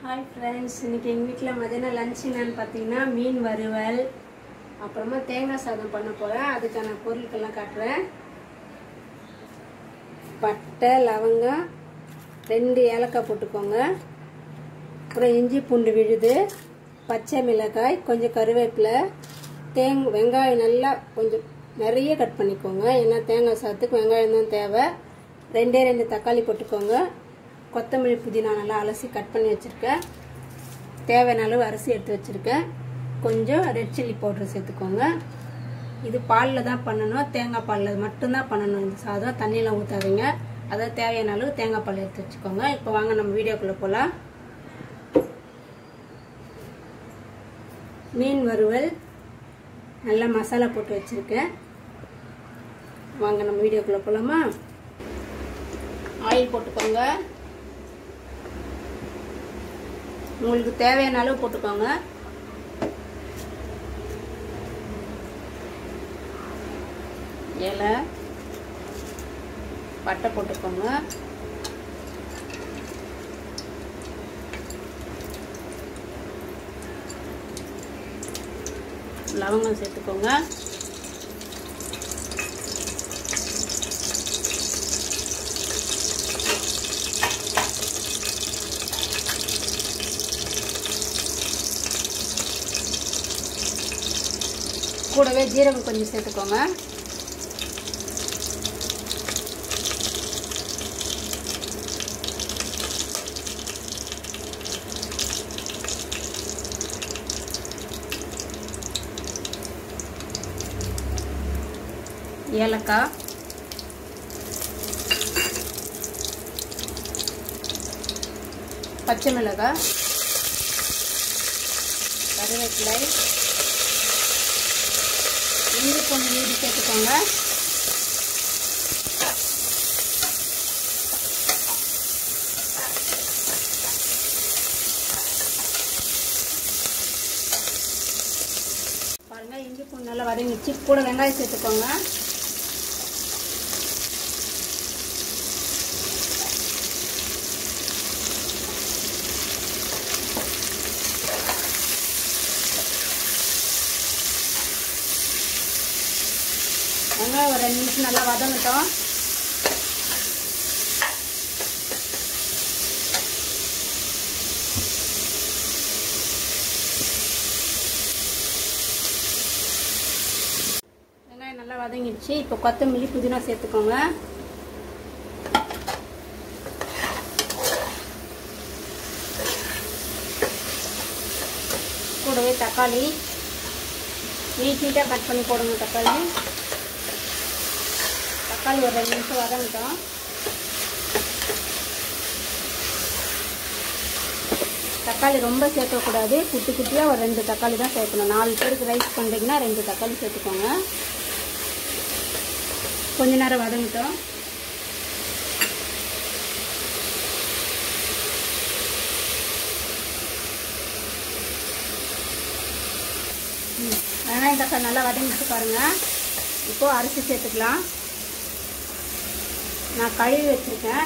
hi friends இன்னைக்கு எங்கள் வீட்டில் மதியானம் லஞ்ச் என்னன்னு பார்த்தீங்கன்னா மீன் வறுவல் அப்புறமா தேங்காய் சாதம் பண்ண போகிறேன் அதுக்கான பொருட்கள்லாம் காட்டுறேன் பட்டை லவங்கம் ரெண்டு ஏலக்காய் போட்டுக்கோங்க அப்புறம் இஞ்சி பூண்டு விழுது பச்சை மிளகாய் கொஞ்சம் கருவேப்பிலை தேங் வெங்காயம் நல்லா கொஞ்சம் நிறைய கட் பண்ணிக்கோங்க ஏன்னா தேங்காய் சாதத்துக்கு வெங்காயம் தான் தேவை ரெண்டே ரெண்டு தக்காளி போட்டுக்கோங்க கொத்தமல்லி புதினா நல்லா அலசி கட் பண்ணி வச்சுருக்கேன் தேவையான அளவு அரிசி எடுத்து வச்சுருக்கேன் கொஞ்சம் ரெட் சில்லி பவுடர் சேர்த்துக்கோங்க இது பாலில் தான் பண்ணணும் தேங்காய் பாலில் மட்டும்தான் பண்ணணும் இந்த சாதம் தண்ணியில் ஊற்றாதீங்க அதாவது தேவையான அளவு தேங்காய் பால் எடுத்து வச்சுக்கோங்க இப்போ வாங்க நம்ம வீடியோக்குள்ளே போகலாம் மீன் வறுவல் நல்லா மசாலா போட்டு வச்சுருக்கேன் வாங்க நம்ம வீடியோக்குள்ளே போகலாமா ஆயில் போட்டுக்கோங்க உங்களுக்கு தேவையான அளவு போட்டுக்கோங்க இலை பட்டை போட்டுக்கோங்க லவங்கம் சேர்த்துக்கோங்க கூடவே ஜீரகம் கொஞ்சம் சேர்த்துக்கோங்க ஏலக்காய் பச்சை மிளகாய் கருவேப்பிலை இஞ்சி பூண்டு நீடி சேர்த்துக்கோங்க பாருங்க இஞ்சி பூண்டு நல்லா வதங்கிச்சு கூட வெங்காயம் சேர்த்துக்கோங்க வெங்காயம் ஒரு ரெண்டு நிமிஷம் நல்லா வதங்கட்டும் வெங்காயம் நல்லா வதங்கிடுச்சு இப்போ கொத்தமல்லி புதினா சேர்த்துக்கோங்க கூடவே தக்காளி நீட் நீட்டாக கட் பண்ணி போடுங்க தக்காளி தக்காளி ஒரு ரெண்டு நிமிஷம் வதங்கட்டும் தக்காளி ரொம்ப சேர்க்கக்கூடாது குட்டி குட்டியாக ஒரு ரெண்டு தக்காளி தான் சேர்க்கணும் நாலு பேருக்கு ரைஸ் பண்ணுறீங்கன்னா ரெண்டு தக்காளி சேர்த்துக்கோங்க கொஞ்ச நேரம் வதங்கட்டும் வெங்காயம் தக்காளி நல்லா வதங்கிட்டு பாருங்கள் இப்போது அரிசி சேர்த்துக்கலாம் நான் கழுவி வச்சுருக்கேன்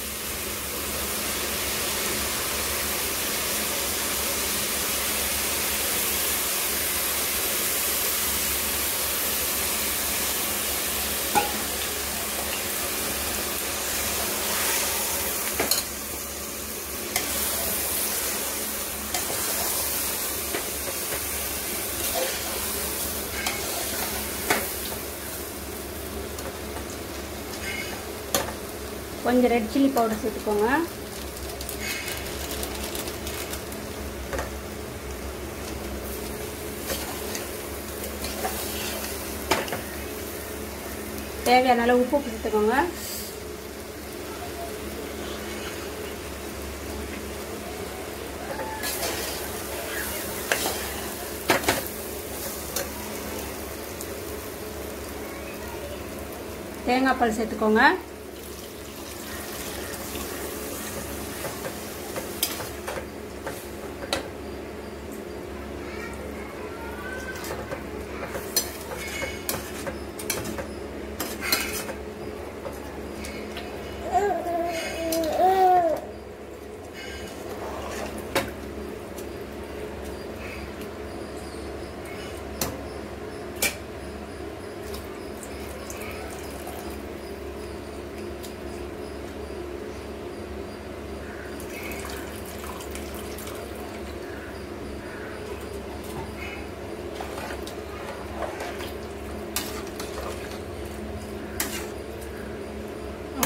கொஞ்சம் ரெட் சில்லி பவுடர் சேர்த்துக்கோங்க தேவையான அளவு உப்பு சேர்த்துக்கோங்க தேங்காய் பால் சேர்த்துக்கோங்க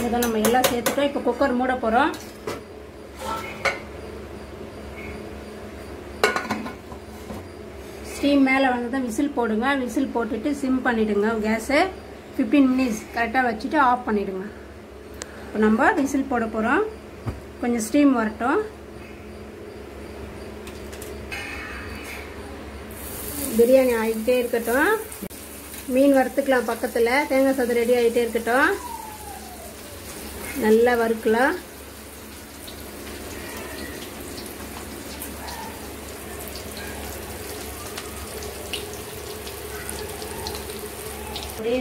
அவ்வளோதான் நம்ம எல்லாம் சேர்த்துட்டோம் இப்போ குக்கர் மூட போகிறோம் ஸ்டீம் மேலே வந்ததும் விசில் போடுங்க விசில் போட்டுட்டு சிம் பண்ணிவிடுங்க கேஸு ஃபிஃப்டீன் மினிட்ஸ் கரெக்டாக வச்சுட்டு ஆஃப் பண்ணிவிடுங்க இப்போ நம்ம விசில் போட போகிறோம் கொஞ்சம் ஸ்டீம் வரட்டும் பிரியாணி ஆகிட்டே இருக்கட்டும் மீன் வறுத்துக்கலாம் பக்கத்தில் தேங்காய் சாதம் ரெடி ஆகிட்டே இருக்கட்டும் நல்லா வறுக்கலாம் அப்படியே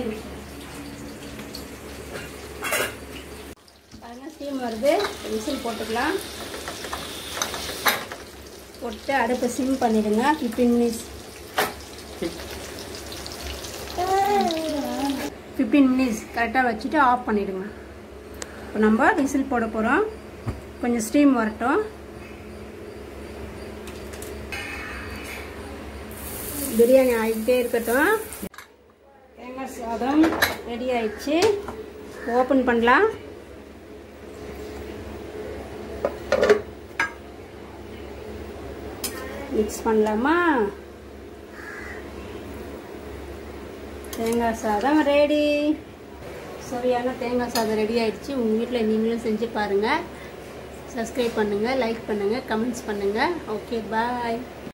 பாருங்க ஸ்டீம் வருது விசில் போட்டுக்கலாம் போட்டு அடுப்பை சிம் பண்ணிடுங்க ஃபிஃப்டீன் மினிட்ஸ் ஃபிஃப்டீன் மினிட்ஸ் கரெக்டாக வச்சுட்டு ஆஃப் பண்ணிவிடுங்க இப்போ நம்ம விசில் போட போகிறோம் கொஞ்சம் ஸ்டீம் வரட்டும் பிரியாணி ஆகிட்டே இருக்கட்டும் தேங்காய் சாதம் ரெடி ஆயிடுச்சு ஓப்பன் பண்ணலாம் மிக்ஸ் பண்ணலாமா தேங்காய் சாதம் ரெடி சரியான தேங்காய் சாதம் ரெடி ஆயிடுச்சு உங்கள் வீட்டில் நீங்களும் செஞ்சு பாருங்கள் சப்ஸ்கிரைப் பண்ணுங்கள் லைக் பண்ணுங்கள் கமெண்ட்ஸ் பண்ணுங்கள் ஓகே பாய்